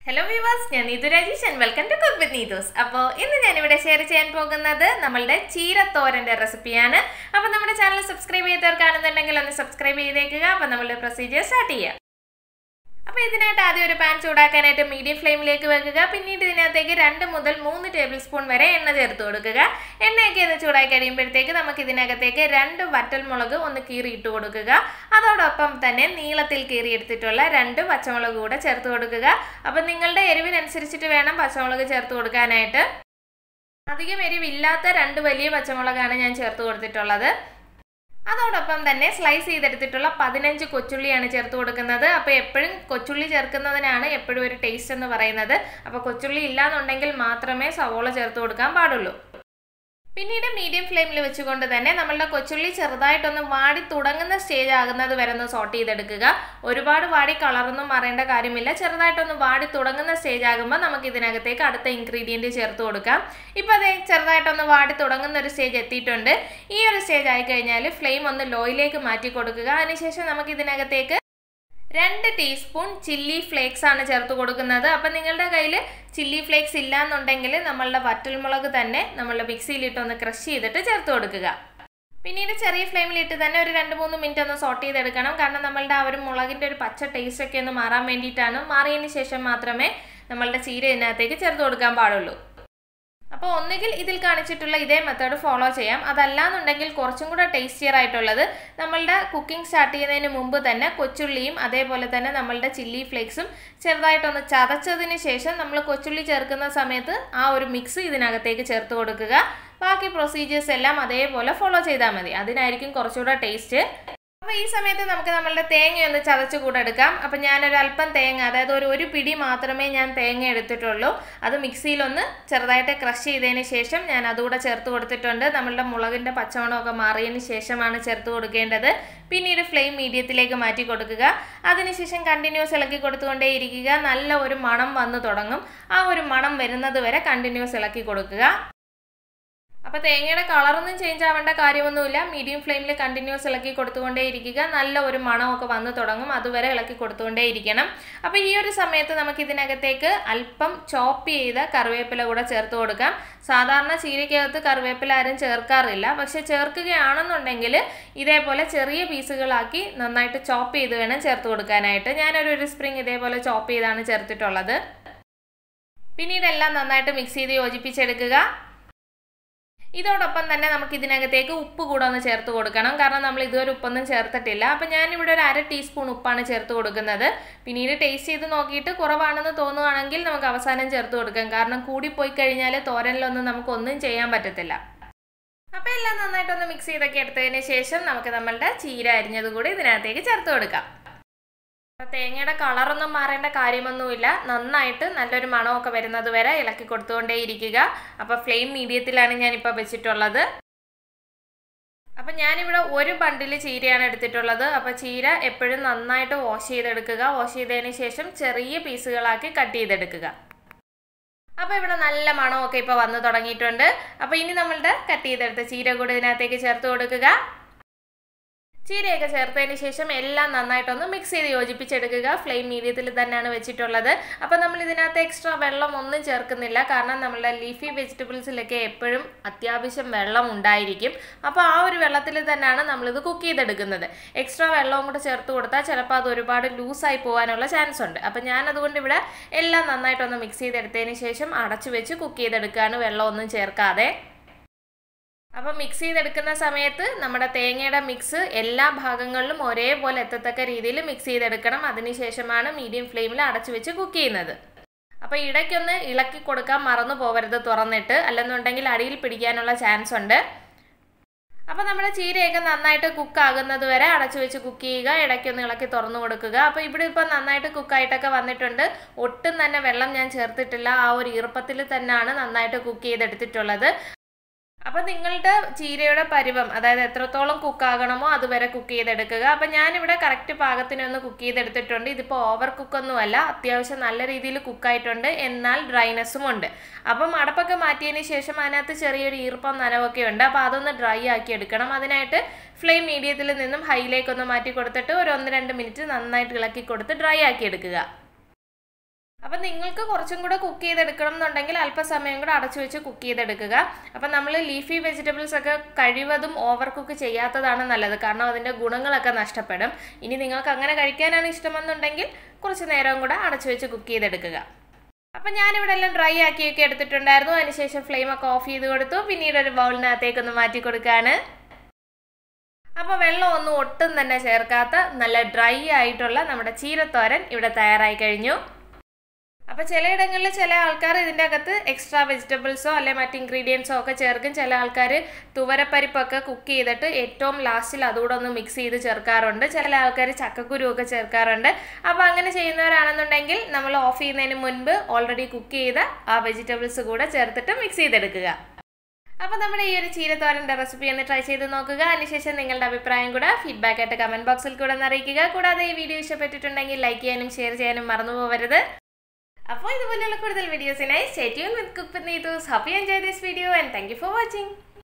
hello വിവാസ് ഞാൻ Neethu Rajesh and welcome to cook with Neethu's അപ്പോൾ ഇന്ന് ഞാനിവിടെ ഷെയർ ചെയ്യാൻ പോകുന്നത് നമ്മളുടെ ചീരത്തോരൻ്റെ റെസിപ്പിയാണ് അപ്പോൾ നമ്മുടെ ചാനൽ സബ്സ്ക്രൈബ് ചെയ്തവർക്കാണെന്നുണ്ടെങ്കിൽ ഒന്ന് സബ്സ്ക്രൈബ് ചെയ്തേക്കുക അപ്പോൾ നമ്മളുടെ പ്രൊസീജിയർ സ്റ്റാർട്ട് ചെയ്യാം അപ്പോൾ ഇതിനായിട്ട് ആദ്യം ഒരു പാൻ ചൂടാക്കാനായിട്ട് മീഡിയം ഫ്ലെയിമിലേക്ക് വെക്കുക പിന്നീട് ഇതിനകത്തേക്ക് രണ്ട് മുതൽ മൂന്ന് ടേബിൾ സ്പൂൺ വരെ എണ്ണ ചേർത്ത് കൊടുക്കുക എണ്ണയൊക്കെ ഒന്ന് ചൂടാക്കി കഴിയുമ്പോഴത്തേക്ക് നമുക്ക് ഇതിനകത്തേക്ക് രണ്ട് വറ്റൽമുളക് ഒന്ന് കീറി ഇട്ട് കൊടുക്കുക അതോടൊപ്പം തന്നെ നീളത്തിൽ കീറി എടുത്തിട്ടുള്ള രണ്ട് പച്ചമുളക് കൂടെ ചേർത്ത് കൊടുക്കുക അപ്പം നിങ്ങളുടെ എരിവിനനുസരിച്ചിട്ട് വേണം പച്ചമുളക് ചേർത്ത് കൊടുക്കാനായിട്ട് അധികം എരിവില്ലാത്ത രണ്ട് വലിയ പച്ചമുളകാണ് ഞാൻ ചേർത്ത് കൊടുത്തിട്ടുള്ളത് അതോടൊപ്പം തന്നെ സ്ലൈസ് ചെയ്തെടുത്തിട്ടുള്ള പതിനഞ്ച് കൊച്ചുള്ളിയാണ് ചേർത്ത് കൊടുക്കുന്നത് അപ്പോൾ എപ്പോഴും കൊച്ചുള്ളി ചേർക്കുന്നതിനാണ് എപ്പോഴും ഒരു ടേസ്റ്റ് എന്ന് പറയുന്നത് അപ്പോൾ കൊച്ചുള്ളി ഇല്ലാന്നുണ്ടെങ്കിൽ മാത്രമേ സവോള ചേർത്ത് കൊടുക്കാൻ പാടുള്ളൂ പിന്നീട് മീഡിയം ഫ്ലെയിമിൽ വെച്ചുകൊണ്ട് തന്നെ നമ്മളുടെ കൊച്ചുള്ളി ചെറുതായിട്ടൊന്ന് വാടി തുടങ്ങുന്ന സ്റ്റേജ് ആകുന്നത് വരെ ഒന്ന് സോട്ട് ചെയ്തെടുക്കുക ഒരുപാട് വാടി കളറൊന്നും മാറേണ്ട കാര്യമില്ല ചെറുതായിട്ടൊന്ന് വാടി തുടങ്ങുന്ന സ്റ്റേജ് ആകുമ്പോൾ നമുക്ക് ഇതിനകത്തേക്ക് അടുത്ത ഇൻഗ്രീഡിയൻറ്റ് ചേർത്ത് കൊടുക്കാം ഇപ്പോൾ അതെ ചെറുതായിട്ടൊന്ന് വാടി തുടങ്ങുന്ന ഒരു സ്റ്റേജ് എത്തിയിട്ടുണ്ട് ഈ ഒരു സ്റ്റേജ് ആയി കഴിഞ്ഞാൽ ഫ്ലെയിം ഒന്ന് ലോയിലേക്ക് മാറ്റി കൊടുക്കുക അതിനുശേഷം നമുക്ക് ഇതിനകത്തേക്ക് രണ്ട് ടീസ്പൂൺ ചില്ലി ഫ്ലേക്സ് ആണ് ചേർത്ത് കൊടുക്കുന്നത് അപ്പം നിങ്ങളുടെ കയ്യിൽ ചില്ലി ഫ്ലേക്സ് ഇല്ല എന്നുണ്ടെങ്കിൽ നമ്മളുടെ വറ്റൽമുളക് തന്നെ നമ്മളുടെ മിക്സിയിലിട്ടൊന്ന് ക്രഷ് ചെയ്തിട്ട് ചേർത്ത് കൊടുക്കുക പിന്നീട് ചെറിയ ഫ്ലെയിമിലിട്ട് തന്നെ ഒരു രണ്ട് മൂന്ന് മിനിറ്റ് ഒന്ന് സോട്ട് ചെയ്തെടുക്കണം കാരണം നമ്മളുടെ ആ ഒരു മുളകിൻ്റെ ഒരു പച്ച ടേസ്റ്റ് ഒക്കെ ഒന്ന് മാറാൻ വേണ്ടിയിട്ടാണ് മാറിയതിന് ശേഷം മാത്രമേ നമ്മളുടെ ചീര ഇതിനകത്തേക്ക് ചേർത്ത് കൊടുക്കാൻ പാടുള്ളൂ അപ്പോൾ ഒന്നുകിൽ ഇതിൽ കാണിച്ചിട്ടുള്ള ഇതേ മെത്തേഡ് ഫോളോ ചെയ്യാം അതല്ലാന്നുണ്ടെങ്കിൽ കുറച്ചും കൂടെ ടേസ്റ്റിയർ ആയിട്ടുള്ളത് നമ്മളുടെ കുക്കിംഗ് സ്റ്റാർട്ട് ചെയ്യുന്നതിന് മുമ്പ് തന്നെ കൊച്ചുള്ളിയും അതേപോലെ തന്നെ നമ്മളുടെ ചില്ലി ഫ്ലേക്സും ചെറുതായിട്ടൊന്ന് ചതച്ചതിന് ശേഷം നമ്മൾ കൊച്ചുള്ളി ചേർക്കുന്ന സമയത്ത് ആ ഒരു മിക്സ് ഇതിനകത്തേക്ക് ചേർത്ത് കൊടുക്കുക ബാക്കി പ്രൊസീജിയേഴ്സ് എല്ലാം അതേപോലെ ഫോളോ ചെയ്താൽ മതി അതിനായിരിക്കും കുറച്ചുകൂടെ ടേസ്റ്റ് അപ്പോൾ ഈ സമയത്ത് നമുക്ക് നമ്മളുടെ തേങ്ങ ഒന്ന് ചതച്ച് കൂടെ എടുക്കാം അപ്പം ഞാനൊരു അല്പം തേങ്ങ അതായത് ഒരു ഒരു പിടി മാത്രമേ ഞാൻ തേങ്ങ എടുത്തിട്ടുള്ളൂ അത് മിക്സിയിലൊന്ന് ചെറുതായിട്ട് ക്രഷ് ചെയ്തതിന് ശേഷം ഞാൻ അതുകൂടെ ചേർത്ത് കൊടുത്തിട്ടുണ്ട് നമ്മളുടെ മുളകിൻ്റെ പച്ചമണമൊക്കെ മാറിയതിന് ശേഷമാണ് ചേർത്ത് കൊടുക്കേണ്ടത് പിന്നീട് ഫ്ലെയിം മീഡിയത്തിലേക്ക് മാറ്റി കൊടുക്കുക അതിനുശേഷം കണ്ടിന്യൂസ് ഇളക്കി കൊടുത്തുകൊണ്ടേ ഇരിക്കുക നല്ല ഒരു മണം വന്നു തുടങ്ങും ആ ഒരു മണം വരുന്നത് വരെ കണ്ടിന്യൂസ് ഇളക്കി കൊടുക്കുക അപ്പോൾ തേങ്ങയുടെ കളറൊന്നും ചേഞ്ച് ആവേണ്ട കാര്യമൊന്നുമില്ല മീഡിയം ഫ്ലെയിമിൽ കണ്ടിന്യൂസ് ഇളക്കി കൊടുത്തുകൊണ്ടേ ഇരിക്കുക നല്ല ഒരു മണമൊക്കെ വന്നു തുടങ്ങും അതുവരെ ഇളക്കി കൊടുത്തുകൊണ്ടേ ഇരിക്കണം അപ്പോൾ ഈ ഒരു സമയത്ത് നമുക്ക് ഇതിനകത്തേക്ക് അല്പം ചോപ്പ് ചെയ്ത കറിവേപ്പില കൂടെ ചേർത്ത് കൊടുക്കാം സാധാരണ ചീരയ്ക്കകത്ത് കറിവേപ്പില ആരും ചേർക്കാറില്ല പക്ഷെ ചേർക്കുകയാണെന്നുണ്ടെങ്കിൽ ഇതേപോലെ ചെറിയ പീസുകളാക്കി നന്നായിട്ട് ചോപ്പ് ചെയ്ത് വേണം ചേർത്ത് കൊടുക്കാനായിട്ട് ഞാനൊരു ഒരു സ്പ്രിങ് ഇതേപോലെ ചോപ്പ് ചെയ്താണ് ചേർത്തിട്ടുള്ളത് പിന്നീട് എല്ലാം നന്നായിട്ട് മിക്സ് ചെയ്ത് യോജിപ്പിച്ചെടുക്കുക ഇതോടൊപ്പം തന്നെ നമുക്ക് ഇതിനകത്തേക്ക് ഉപ്പ് കൂടെ ഒന്ന് ചേർത്ത് കൊടുക്കണം കാരണം നമ്മൾ ഇതുവരെ ഉപ്പൊന്നും ചേർത്തിട്ടില്ല അപ്പം ഞാനിവിടെ ഒരു അര ടീസ്പൂൺ ഉപ്പാണ് ചേർത്ത് കൊടുക്കുന്നത് പിന്നീട് ടേസ്റ്റ് ചെയ്ത് നോക്കിയിട്ട് കുറവാണെന്ന് തോന്നുകയാണെങ്കിൽ നമുക്ക് അവസാനം ചേർത്ത് കൊടുക്കാം കാരണം കൂടിപ്പോയി കഴിഞ്ഞാൽ തോരനിലൊന്നും നമുക്കൊന്നും ചെയ്യാൻ പറ്റത്തില്ല അപ്പോൾ എല്ലാം നന്നായിട്ടൊന്ന് മിക്സ് ചെയ്തൊക്കെ എടുത്തതിന് ശേഷം നമുക്ക് നമ്മളുടെ ചീര അരിഞ്ഞത് കൂടി ഇതിനകത്തേക്ക് ചേർത്ത് കൊടുക്കാം തേങ്ങയുടെ കളറൊന്നും മാറേണ്ട കാര്യമൊന്നുമില്ല നന്നായിട്ട് നല്ലൊരു മണമൊക്കെ വരുന്നത് വരെ ഇളക്കി കൊടുത്തുകൊണ്ടേ ഇരിക്കുക അപ്പോൾ ഫ്ലെയിം മീഡിയത്തിലാണ് ഞാനിപ്പോൾ വെച്ചിട്ടുള്ളത് അപ്പം ഞാനിവിടെ ഒരു ബണ്ടിൽ ചീരയാണ് എടുത്തിട്ടുള്ളത് അപ്പോൾ ചീര എപ്പോഴും നന്നായിട്ട് വാഷ് ചെയ്തെടുക്കുക വാഷ് ചെയ്തതിന് ശേഷം ചെറിയ പീസുകളാക്കി കട്ട് ചെയ്തെടുക്കുക അപ്പോൾ ഇവിടെ നല്ല മണമൊക്കെ ഇപ്പോൾ വന്ന് തുടങ്ങിയിട്ടുണ്ട് അപ്പോൾ ഇനി നമ്മളുടെ കട്ട് ചെയ്തെടുത്ത ചീര കൂടി ഇതിനകത്തേക്ക് ചേർത്ത് കൊടുക്കുക ചീരയൊക്കെ ചേർത്തതിന് ശേഷം എല്ലാം നന്നായിട്ടൊന്ന് മിക്സ് ചെയ്ത് യോജിപ്പിച്ചെടുക്കുക ഫ്ലെയിം മീഡിയത്തിൽ തന്നെയാണ് വെച്ചിട്ടുള്ളത് അപ്പോൾ നമ്മൾ ഇതിനകത്ത് എക്സ്ട്രാ വെള്ളം ഒന്നും ചേർക്കുന്നില്ല കാരണം നമ്മളുടെ ലീഫി വെജിറ്റബിൾസിലൊക്കെ എപ്പോഴും അത്യാവശ്യം വെള്ളം ഉണ്ടായിരിക്കും അപ്പോൾ ആ ഒരു വെള്ളത്തിൽ തന്നെയാണ് നമ്മളിത് കുക്ക് ചെയ്തെടുക്കുന്നത് എക്സ്ട്രാ വെള്ളവും കൂടെ ചേർത്ത് കൊടുത്താൽ ചിലപ്പോൾ അത് ഒരുപാട് ലൂസായി പോകാനുള്ള ചാൻസ് ഉണ്ട് അപ്പോൾ ഞാൻ അതുകൊണ്ട് ഇവിടെ എല്ലാം നന്നായിട്ടൊന്ന് മിക്സ് ചെയ്തെടുത്തതിന് ശേഷം അടച്ചു വെച്ച് കുക്ക് ചെയ്തെടുക്കുകയാണ് വെള്ളമൊന്നും ചേർക്കാതെ അപ്പം മിക്സ് ചെയ്തെടുക്കുന്ന സമയത്ത് നമ്മുടെ തേങ്ങയുടെ മിക്സ് എല്ലാ ഭാഗങ്ങളിലും ഒരേപോലെ എത്തത്തക്ക രീതിയിൽ മിക്സ് ചെയ്തെടുക്കണം അതിനുശേഷമാണ് മീഡിയം ഫ്ലെയിമിൽ അടച്ചു വെച്ച് കുക്ക് ചെയ്യുന്നത് അപ്പോൾ ഇടയ്ക്കൊന്ന് ഇളക്കി കൊടുക്കാൻ മറന്നു പോകരുത് തുറന്നിട്ട് അല്ലെന്നുണ്ടെങ്കിൽ അടിയിൽ പിടിക്കാനുള്ള ചാൻസ് ഉണ്ട് അപ്പോൾ നമ്മുടെ ചീരയൊക്കെ നന്നായിട്ട് കുക്ക് ആകുന്നത് വരെ അടച്ചു വെച്ച് കുക്ക് ചെയ്യുക ഇടയ്ക്കൊന്ന് ഇളക്കി തുറന്നു കൊടുക്കുക അപ്പോൾ ഇവിടെ ഇപ്പോൾ നന്നായിട്ട് കുക്കായിട്ടൊക്കെ വന്നിട്ടുണ്ട് ഒട്ടും തന്നെ വെള്ളം ഞാൻ ചേർത്തിട്ടില്ല ആ ഒരു ഈർപ്പത്തിൽ തന്നെയാണ് നന്നായിട്ട് കുക്ക് ചെയ്തെടുത്തിട്ടുള്ളത് അപ്പം നിങ്ങളുടെ ചീരയുടെ പരുവം അതായത് എത്രത്തോളം കുക്കാകണമോ അതുവരെ കുക്ക് ചെയ്തെടുക്കുക അപ്പം ഞാനിവിടെ കറക്റ്റ് പാകത്തിനൊന്ന് കുക്ക് ചെയ്തെടുത്തിട്ടുണ്ട് ഇതിപ്പോൾ ഓവർ കുക്കൊന്നുമല്ല അത്യാവശ്യം നല്ല രീതിയിൽ കുക്കായിട്ടുണ്ട് എന്നാൽ ഡ്രൈനെസ്സും ഉണ്ട് അപ്പം അടപ്പൊക്കെ മാറ്റിയതിന് ശേഷം അതിനകത്ത് ചെറിയൊരു ഈർപ്പം നനവൊക്കെ ഉണ്ട് അപ്പോൾ അതൊന്ന് ഡ്രൈ ആക്കി എടുക്കണം അതിനായിട്ട് ഫ്ലെയിം മീഡിയത്തിൽ നിന്നും ഹൈയിലേക്കൊന്ന് മാറ്റി കൊടുത്തിട്ട് ഒരു ഒന്ന് രണ്ട് മിനിറ്റ് നന്നായിട്ട് ഇളക്കി കൊടുത്ത് ഡ്രൈ ആക്കി എടുക്കുക അപ്പം നിങ്ങൾക്ക് കുറച്ചും കൂടെ കുക്ക് ചെയ്തെടുക്കണം എന്നുണ്ടെങ്കിൽ അല്പസമയം കൂടെ അടച്ചു വെച്ച് കുക്ക് ചെയ്തെടുക്കുക അപ്പം നമ്മൾ ലീഫി വെജിറ്റബിൾസ് ഒക്കെ കഴിവതും ഓവർ കുക്ക് ചെയ്യാത്തതാണ് നല്ലത് കാരണം അതിൻ്റെ ഗുണങ്ങളൊക്കെ നഷ്ടപ്പെടും ഇനി നിങ്ങൾക്ക് അങ്ങനെ കഴിക്കാനാണ് ഇഷ്ടമെന്നുണ്ടെങ്കിൽ കുറച്ച് നേരവും കൂടെ അടച്ചു വെച്ച് കുക്ക് ചെയ്തെടുക്കുക അപ്പം ഞാനിവിടെ എല്ലാം ഡ്രൈ ആക്കിയൊക്കെ എടുത്തിട്ടുണ്ടായിരുന്നു അതിനുശേഷം ഫ്ലെയിം ഒക്കെ ഓഫ് ചെയ്ത് കൊടുത്തു പിന്നീട് ഒരു ബൗളിനകത്തേക്കൊന്ന് മാറ്റി കൊടുക്കുകയാണ് അപ്പോൾ വെള്ളം ഒന്നും ഒട്ടും തന്നെ ചേർക്കാത്ത നല്ല ഡ്രൈ ആയിട്ടുള്ള നമ്മുടെ ചീരത്തോരൻ ഇവിടെ തയ്യാറായി കഴിഞ്ഞു അപ്പോൾ ചിലയിടങ്ങളിൽ ചില ആൾക്കാർ ഇതിൻ്റെ അകത്ത് എക്സ്ട്രാ വെജിറ്റബിൾസോ അല്ലെ മറ്റ് ഇൻഗ്രീഡിയൻസോ ഒക്കെ ചേർക്കും ചില ആൾക്കാർ തുവരപ്പരിപ്പൊക്കെ കുക്ക് ചെയ്തിട്ട് ഏറ്റവും ലാസ്റ്റിൽ അതുകൂടെ ഒന്ന് മിക്സ് ചെയ്ത് ചേർക്കാറുണ്ട് ചില ആൾക്കാർ ചക്കക്കുരു ഒക്കെ ചേർക്കാറുണ്ട് അപ്പോൾ അങ്ങനെ ചെയ്യുന്നവരാണെന്നുണ്ടെങ്കിൽ നമ്മൾ ഓഫ് ചെയ്യുന്നതിന് മുൻപ് ഓൾറെഡി കുക്ക് ചെയ്ത ആ വെജിറ്റബിൾസ് കൂടെ ചേർത്തിട്ട് മിക്സ് ചെയ്തെടുക്കുക അപ്പോൾ നമ്മുടെ ഈ ഒരു ചീരത്തോരൻ്റെ റെസിപ്പി ഒന്ന് ട്രൈ ചെയ്ത് നോക്കുക അതിനുശേഷം നിങ്ങളുടെ അഭിപ്രായം കൂടെ ഫീഡ്ബാക്ക് ആയിട്ട് കമൻറ്റ് ബോക്സിൽ കൂടെ ഒന്ന് അറിയിക്കുക കൂടാതെ ഈ വീഡിയോ ഇഷ്ടപ്പെട്ടിട്ടുണ്ടെങ്കിൽ ലൈക്ക് ചെയ്യാനും ഷെയർ ചെയ്യാനും മറന്നു പോകരുത് അപ്പോൾ ഇതുപോലെയുള്ള കൂടുതൽ വീഡിയോസിനായി stay tune with cook with Neethu's hope you enjoy this video and thank you for watching